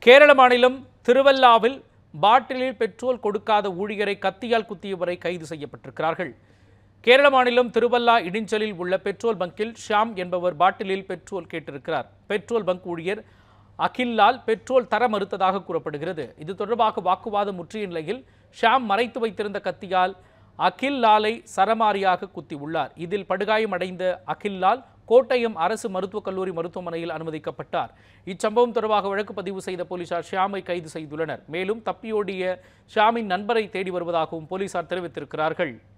கேரள மாநிலம் திருவல்லாவில் பாட்டிலில் பெட்ரோல் கொடுக்காத ஊழியரை கத்தியால் குத்தியவரை கைது செய்யப்பட்டிருக்கிறார்கள் கேரள மாநிலம் திருவல்லா இடிஞ்சலில் உள்ள பெட்ரோல் பங்கில் ஷியாம் என்பவர் பாட்டிலில் பெட்ரோல் கேட்டிருக்கிறார் பெட்ரோல் பங்க் ஊழியர் அகில்லால் பெட்ரோல் தர மறுத்ததாக கூறப்படுகிறது இது தொடர்பாக வாக்குவாதம் முற்றிய நிலையில் ஷியாம் மறைத்து வைத்திருந்த கத்தியால் அகில் லாலை சரமாரியாக குத்தி உள்ளார் இதில் படுகாயமடைந்த அகில் லால் கோட்டயம் அரசு மருத்துவக் கல்லூரி மருத்துவமனையில் அனுமதிக்கப்பட்டார் இச்சம்பவம் தொடர்பாக வழக்கு பதிவு செய்த போலீசார் ஷியாமை கைது செய்துள்ளனர் மேலும் தப்பியோடிய ஷியாமின் நண்பரை தேடி வருவதாகவும் போலீசார் தெரிவித்திருக்கிறார்கள்